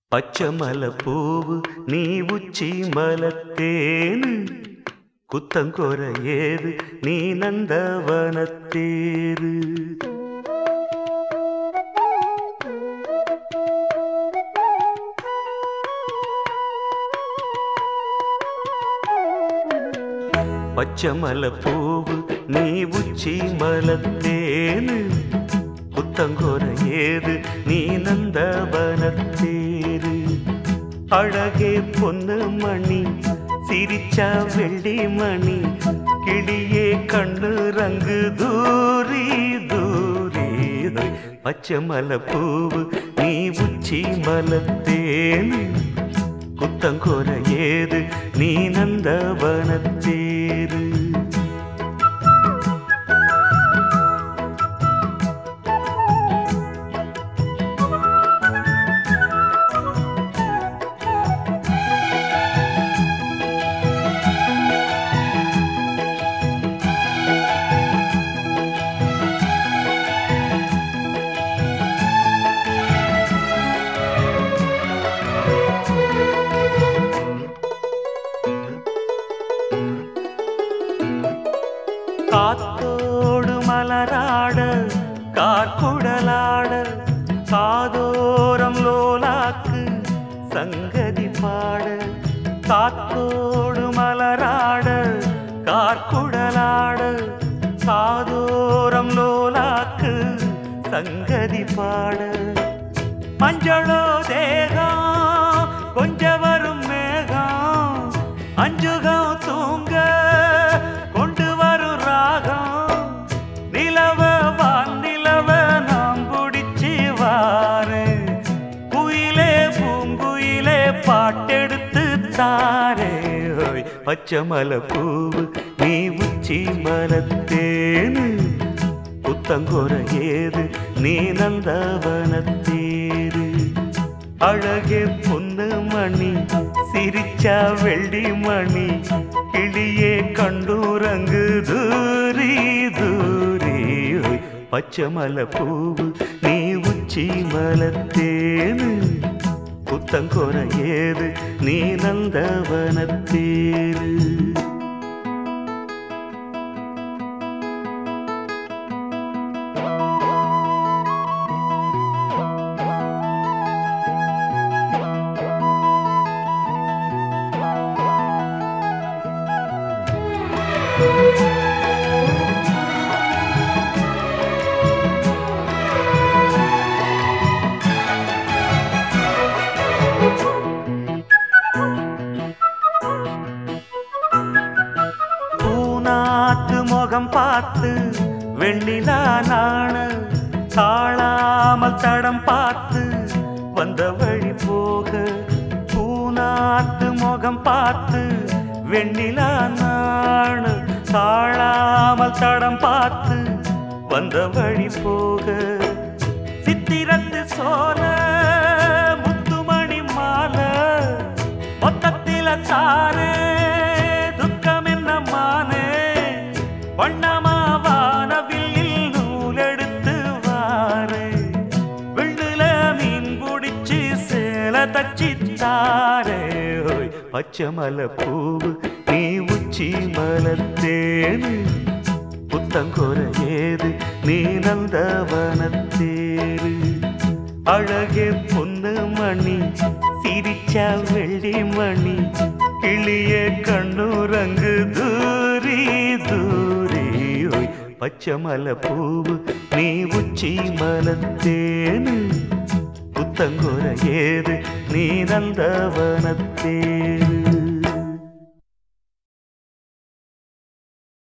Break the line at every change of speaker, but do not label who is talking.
പച്ചമല പൂവ് നീ ഉച്ചി മലത്തേന് കുത്തങ്കൊര ഏത് നീ നന്ദവനത്തേര് പച്ചമല പൂവ് നീ ഉച്ചി മലത്തേന് புத்தங்கோர ஏது நீ நந்தவனத்தேரு அழகே பொண்ணு மணி சிரிச்சா வெள்ளி மணி கிளியே கண்ணு ரங்கு தூரி தூரி பச்சை மலை பூவு நீ உச்சி மலத்தேனு குத்தங்கோர ஏது நீ நந்தவனத்தேரு காத்தோடு மலராட கார்குடலாட காதோரம் லோலாக்கு சங்கதி பாட காத்தோடு மலராட கார்குடலாட காதோரம் லோலாக்கு சங்கதி பாட மஞ்சளோ தேகம் கொஞ்ச வரும் மேகம் அஞ்சுகம் தூங்க கொண்டு வரும் ராகம் நிலவ வான் நிலவ நாம் பிடிச்சி வாரு குயிலே பூங்குயிலே பாட்டெடுத்து தாரே ஓய் பச்சை மலை பூவு நீ உச்சி மலத்தேனு புத்தங்கோர ஏது நீ நந்தவனத்தேரு அழகே பொண்ணு மணி சிரிச்சா வெள்ளி மணி கிளியே கண்டூரங்கு தூரி தூரி ஓய் பச்சை மலை பூவு நீ உச்சி மலத்தேனு புத்தங்கோர ஏது நீ நந்தவனத்தேரு பூநாத்து முகம் பார்த்து வெண்ணிலா நாண தாழாமல் தடம் பார்த்து வந்த வழி போக பூநாத்து முகம் பார்த்து வெண்ணிலா நாண தாழாமல் தடம் பார்த்து வந்த வழி போக சித்திரத்து சோல முத்துமணி மாலை மொத்தத்தில தாரே துக்கம் என்ன மானே வண்ணமாவானவில் நூலெடுத்து வாரே வெள்ளுல மீன் பிடிச்சு சேல தச்சி தாரே ஓய் பச்சை மலை பூவு நீ உச்சி மலத்தேனு புத்தங்கோர ஏது நீ நந்தவனத்தேரு அழகே பொண்ணு மணி சிரிச்சா வெள்ளி மணி கிளியே கண்ணுரங்கு தூரி தூரி ஓய் பச்சை மலை பூவு நீ உச்சி மலத்தேனு புத்தங்கோர ஏது நீ நந்தவனத்தேரு